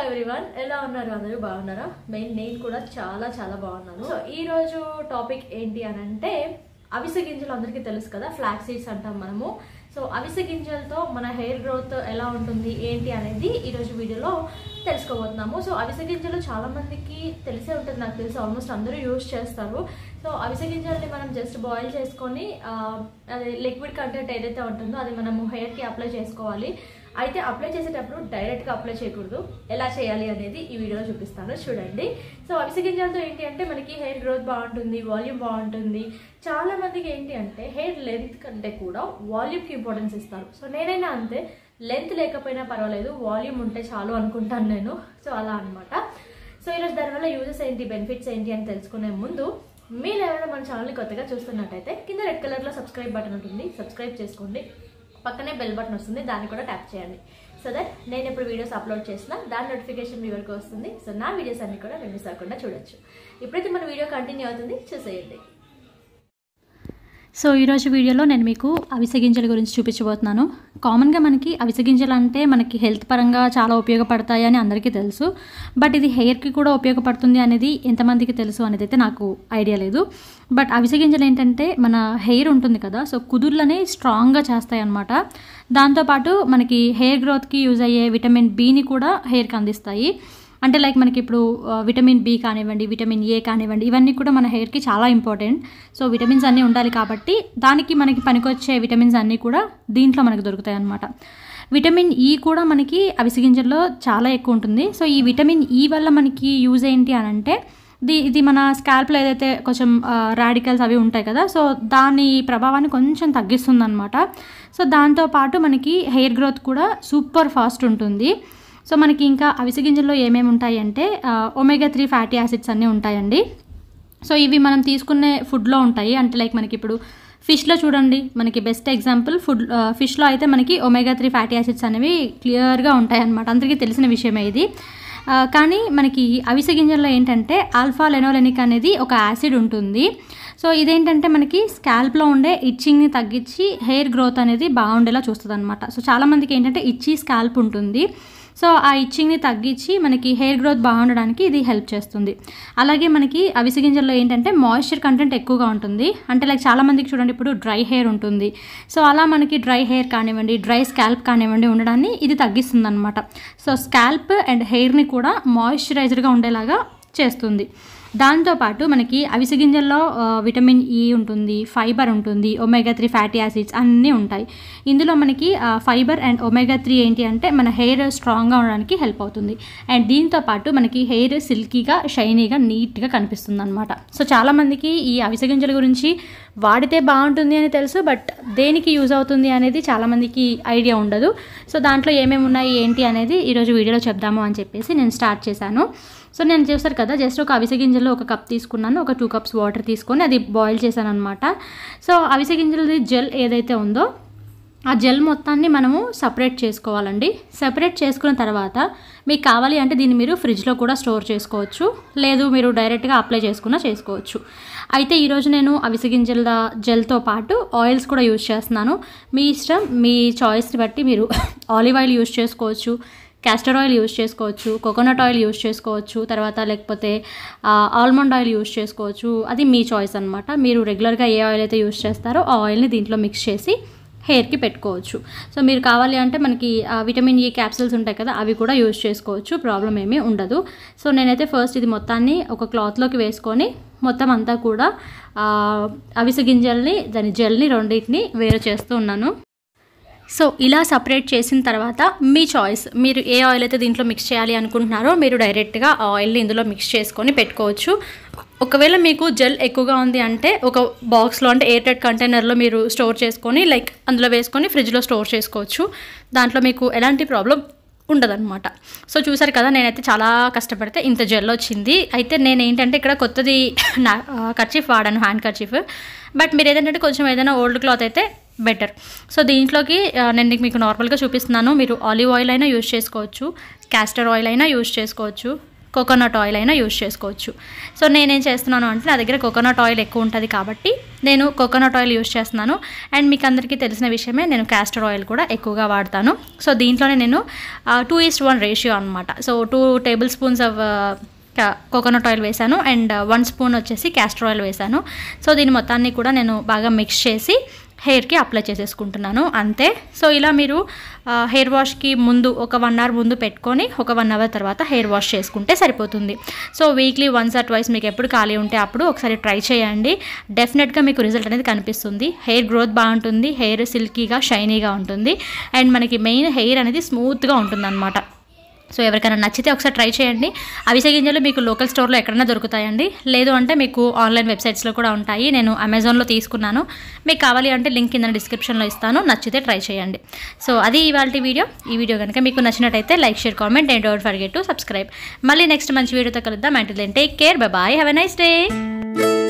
everyone ఎలా ఉన్నారు అందరూ బాగున్నారా మెయిన్ నేను కూడా చాలా చాలా బాగున్నాను సో ఈ రోజు టాపిక్ ఏంటి అని అంటే అవిసె గింజలు అందరికీ తెలుసు కదా ఫ్లాక్ సీడ్స్ అంటాం మనము సో అవిసె గింజలతో మన హెయిర్ గ్రోత్ ఎలా ఉంటుంది ఏంటి అనేది ఈ రోజు వీడియోలో తెలుసుకోబోతున్నాము సో అవిసె గింజలు చాలా మందికి తెలిసే ఉంటుంది నాకు తెలిసి ఆల్మోస్ట్ అందరూ యూజ్ చేస్తారు సో అవిసె గింజల్ని మనం జస్ట్ బాయిల్ చేసుకొని ఆ, అది లిక్విడ్ కంటెంట్ ఏదైతే ఉంటుందో అది మనము హెయిర్కి అప్లై చేసుకోవాలి అయితే అప్లై చేసేటప్పుడు డైరెక్ట్గా అప్లై చేయకూడదు ఎలా చేయాలి అనేది ఈ వీడియోలో చూపిస్తాను చూడండి సో అవిసె గింజలతో ఏంటి అంటే మనకి హెయిర్ గ్రోత్ బాగుంటుంది వాల్యూమ్ బాగుంటుంది చాలా మందికి ఏంటి అంటే హెయిర్ లెంత్ కంటే కూడా వాల్యూమ్కి ఇంపార్టెన్స్ ఇస్తారు సో నేనైనా అంతే లెంత్ లేకపోయినా పర్వాలేదు వాల్యూమ్ ఉంటే చాలు అనుకుంటాను నేను సో అలా అనమాట సో ఈరోజు దానివల్ల యూజెస్ ఏంటి బెనిఫిట్స్ ఏంటి అని తెలుసుకునే ముందు మీరు ఎవరైనా మన ఛానల్ని కొత్తగా చూస్తున్నట్టయితే కింద రెడ్ కలర్లో సబ్స్క్రైబ్ బటన్ ఉంటుంది సబ్స్క్రైబ్ చేసుకోండి పక్కనే బెల్ బటన్ వస్తుంది దాన్ని కూడా ట్యాప్ చేయండి సో దట్ నేను ఇప్పుడు వీడియోస్ అప్లోడ్ చేసిన దాని నోటిఫికేషన్ మీ వరకు వస్తుంది సో నా వీడియోస్ అన్ని కూడా మీరు మిస్ అవ్వకుండా చూడొచ్చు ఇప్పుడైతే మన వీడియో కంటిన్యూ అవుతుంది చూసేయండి సో ఈరోజు వీడియోలో నేను మీకు అవిసె గింజల గురించి చూపించబోతున్నాను కామన్గా మనకి అవిసె గింజలు అంటే మనకి హెల్త్ పరంగా చాలా ఉపయోగపడతాయి అని అందరికీ తెలుసు బట్ ఇది హెయిర్కి కూడా ఉపయోగపడుతుంది అనేది ఎంతమందికి తెలుసు అనేది అయితే నాకు ఐడియా లేదు బట్ అవిసె గింజలు ఏంటంటే మన హెయిర్ ఉంటుంది కదా సో కుదుర్లని స్ట్రాంగ్గా చేస్తాయి అన్నమాట దాంతోపాటు మనకి హెయిర్ గ్రోత్కి యూజ్ అయ్యే విటమిన్ బిని కూడా హెయిర్కి అందిస్తాయి అంటే లైక్ మనకి ఇప్పుడు ఆ, విటమిన్ బి కానివ్వండి విటమిన్ ఏ కానివ్వండి ఇవన్నీ కూడా మన హెయిర్కి చాలా ఇంపార్టెంట్ సో విటమిన్స్ అన్నీ ఉండాలి కాబట్టి దానికి మనకి పనికొచ్చే విటమిన్స్ అన్నీ కూడా దీంట్లో మనకి దొరుకుతాయి అన్నమాట విటమిన్ ఈ కూడా మనకి అవిసె గింజల్లో చాలా ఎక్కువ ఉంటుంది సో ఈ విటమిన్ ఈ వల్ల మనకి యూజ్ ఏంటి అని అంటే ఇది ఇది మన స్కాల్ప్లో ఏదైతే కొంచెం రాడికల్స్ అవి ఉంటాయి కదా సో దాని ప్రభావాన్ని కొంచెం తగ్గిస్తుంది అనమాట సో దాంతోపాటు మనకి హెయిర్ గ్రోత్ కూడా సూపర్ ఫాస్ట్ ఉంటుంది సో మనకి ఇంకా అవిసె గింజల్లో ఏమేమి ఉంటాయి అంటే ఒమేగా త్రీ ఫ్యాటీ యాసిడ్స్ అన్నీ ఉంటాయండి సో ఇవి మనం తీసుకునే ఫుడ్లో ఉంటాయి అంటే లైక్ మనకి ఇప్పుడు ఫిష్లో చూడండి మనకి బెస్ట్ ఎగ్జాంపుల్ ఫుడ్ ఫిష్లో అయితే మనకి ఒమేగా త్రీ ఫ్యాటీ యాసిడ్స్ అనేవి క్లియర్గా ఉంటాయి అన్నమాట అందరికీ తెలిసిన విషయమే ఇది ఆ, కానీ మనకి అవిసె గింజల్లో ఏంటంటే ఆల్ఫా లెనోలెనిక్ అనేది ఒక యాసిడ్ ఉంటుంది సో ఇదేంటంటే మనకి స్కాల్ప్లో ఉండే ఇచ్చింగ్ని తగ్గించి హెయిర్ గ్రోత్ అనేది బాగుండేలా చూస్తుంది అనమాట సో చాలామందికి ఏంటంటే ఇచ్చి స్కాల్ప్ ఉంటుంది సో ఆ ఇచ్చింగ్ని తగ్గించి మనకి హెయిర్ గ్రోత్ బాగుండడానికి ఇది హెల్ప్ చేస్తుంది అలాగే మనకి అవిసె గింజల్లో ఏంటంటే మాయిశ్చర్ కంటెంట్ ఎక్కువగా ఉంటుంది అంటే లైక్ చాలా మందికి చూడండి ఇప్పుడు డ్రై హెయిర్ ఉంటుంది సో అలా మనకి డ్రై హెయిర్ కానివ్వండి డ్రై స్కాల్ప్ కానివ్వండి ఉండడాన్ని ఇది తగ్గిస్తుంది అనమాట సో స్కాల్ప్ అండ్ హెయిర్ని కూడా మాయిశ్చరైజర్గా ఉండేలాగా చేస్తుంది దాంతోపాటు మనకి అవిసె గింజల్లో ఆ, విటమిన్ ఈ ఉంటుంది ఫైబర్ ఉంటుంది ఒమేగా త్రీ ఫ్యాటీ యాసిడ్స్ అన్నీ ఉంటాయి ఇందులో మనకి ఆ, ఫైబర్ అండ్ ఒమేగా త్రీ ఏంటి అంటే మన హెయిర్ స్ట్రాంగ్గా ఉండడానికి హెల్ప్ అవుతుంది అండ్ దీంతో పాటు మనకి హెయిర్ సిల్కీగా షైనీగా నీట్గా కనిపిస్తుంది అనమాట సో చాలామందికి ఈ అవిసె గింజల గురించి వాడితే బాగుంటుంది అని తెలుసు బట్ దేనికి యూజ్ అవుతుంది అనేది చాలామందికి ఐడియా ఉండదు సో దాంట్లో ఏమేమి ఉన్నాయి ఏంటి అనేది ఈరోజు వీడియోలో చెప్దాము అని చెప్పేసి నేను స్టార్ట్ చేశాను సో నేను చేస్తారు కదా జస్ట్ ఒక అవిసె గింజలు ఒక కప్ తీసుకున్నాను ఒక టూ కప్స్ వాటర్ తీసుకొని అది బాయిల్ చేశాను అనమాట సో అవిసె గింజలది జెల్ ఏదైతే ఉందో ఆ జెల్ మొత్తాన్ని మనము సపరేట్ చేసుకోవాలండి సపరేట్ చేసుకున్న తర్వాత మీకు కావాలి అంటే దీన్ని మీరు ఫ్రిడ్జ్లో కూడా స్టోర్ చేసుకోవచ్చు లేదు మీరు డైరెక్ట్గా అప్లై చేసుకున్నా చేసుకోవచ్చు అయితే ఈరోజు నేను అవిసె గింజల జెల్తో పాటు ఆయిల్స్ కూడా యూజ్ చేస్తున్నాను మీ ఇష్టం మీ చాయిస్ని బట్టి మీరు ఆలివ్ ఆయిల్ యూజ్ చేసుకోవచ్చు క్యాస్టర్ ఆయిల్ యూజ్ చేసుకోవచ్చు కోకోనట్ ఆయిల్ యూజ్ చేసుకోవచ్చు తర్వాత లేకపోతే ఆల్మండ్ ఆయిల్ యూజ్ చేసుకోవచ్చు అది మీ చాయిస్ అనమాట మీరు రెగ్యులర్గా ఏ ఆయిల్ అయితే యూజ్ చేస్తారో ఆ ఆయిల్ని దీంట్లో మిక్స్ చేసి హెయిర్కి పెట్టుకోవచ్చు సో మీరు కావాలి అంటే మనకి ఆ, విటమిన్ ఈ క్యాప్సిల్స్ ఉంటాయి కదా అవి కూడా యూజ్ చేసుకోవచ్చు ప్రాబ్లం ఏమీ ఉండదు సో నేనైతే ఫస్ట్ ఇది మొత్తాన్ని ఒక క్లాత్లోకి వేసుకొని మొత్తం అంతా కూడా ఆ, అవిసె గింజల్ని దాని జెల్ని రెండింటిని వేరు చేస్తూ ఉన్నాను సో ఇలా సపరేట్ చేసిన తర్వాత మీ చాయిస్ మీరు ఏ ఆయిల్ అయితే దీంట్లో మిక్స్ చేయాలి అనుకుంటున్నారో మీరు డైరెక్ట్గా ఆ ఆయిల్ని ఇందులో మిక్స్ చేసుకొని పెట్టుకోవచ్చు ఒకవేళ మీకు జెల్ ఎక్కువగా ఉంది అంటే ఒక బాక్స్లో అంటే ఎయిర్ టైట్ కంటైనర్లో మీరు స్టోర్ చేసుకొని లైక్ అందులో వేసుకొని ఫ్రిడ్జ్లో స్టోర్ చేసుకోవచ్చు దాంట్లో మీకు ఎలాంటి ప్రాబ్లం ఉండదన్నమాట సో చూసారు కదా నేనైతే చాలా కష్టపడితే ఇంత జెల్ వచ్చింది అయితే నేను ఏంటంటే ఇక్కడ కొత్తది నా కర్చీఫ్ వాడాను హ్యాండ్ కర్చీఫ్ బట్ మీరు ఏదంటే కొంచెం ఏదైనా ఓల్డ్ క్లాత్ అయితే బెటర్ సో దీంట్లోకి ఆ, నేను మీకు నార్మల్గా చూపిస్తున్నాను మీరు ఆలివ్ ఆయిల్ అయినా యూజ్ చేసుకోవచ్చు క్యాస్టర్ ఆయిల్ అయినా యూజ్ చేసుకోవచ్చు కోకోనట్ ఆయిల్ అయినా యూస్ చేసుకోవచ్చు సో నేనేం చేస్తున్నాను అంటే నా దగ్గర కోకోనట్ ఆయిల్ ఎక్కువ ఉంటుంది కాబట్టి నేను కోకోనట్ ఆయిల్ యూస్ చేస్తున్నాను అండ్ మీకు అందరికీ తెలిసిన విషయమే నేను క్యాస్టర్ ఆయిల్ కూడా ఎక్కువగా వాడతాను సో దీంట్లోనే నేను టూ ఈస్ట్ వన్ రేషియో అనమాట so two tablespoons of coconut oil వేసాను అండ్ వన్ స్పూన్ వచ్చేసి క్యాస్టర్ ఆయిల్ వేసాను సో దీని మొత్తాన్ని కూడా నేను బాగా మిక్స్ చేసి హెయిర్కి అప్లై చేసేసుకుంటున్నాను అంతే సో ఇలా మీరు హెయిర్ వాష్కి ముందు ఒక వన్ అవర్ ముందు పెట్టుకొని ఒక వన్ అవర్ తర్వాత హెయిర్ వాష్ చేసుకుంటే సరిపోతుంది so weekly once or twice మీకు ఎప్పుడు ఖాళీ ఉంటే అప్పుడు ఒకసారి ట్రై చేయండి డెఫినెట్గా మీకు రిజల్ట్ అనేది కనిపిస్తుంది హెయిర్ గ్రోత్ బాగుంటుంది హెయిర్ సిల్కీగా షైనీగా ఉంటుంది అండ్ మనకి మెయిన్ హెయిర్ అనేది స్మూత్గా ఉంటుందన్నమాట సో ఎవరికైనా నచ్చితే ఒకసారి ట్రై చేయండి అవిసె గింజలు మీకు లోకల్ స్టోర్లో ఎక్కడైనా దొరుకుతాయండి లేదు అంటే మీకు ఆన్లైన్ వెబ్సైట్స్లో కూడా ఉంటాయి నేను అమెజాన్లో తీసుకున్నాను మీకు కావాలి అంటే లింక్ కింద డిస్క్రిప్షన్లో ఇస్తాను నచ్చితే ట్రై చేయండి సో అది ఇవాళ వీడియో ఈ వీడియో కనుక మీకు నచ్చినట్టయితే like share comment and don't forget to subscribe మళ్ళీ నెక్స్ట్ మంచి వీడియోతో కలుద్దాం అంటే take care bye bye have a nice day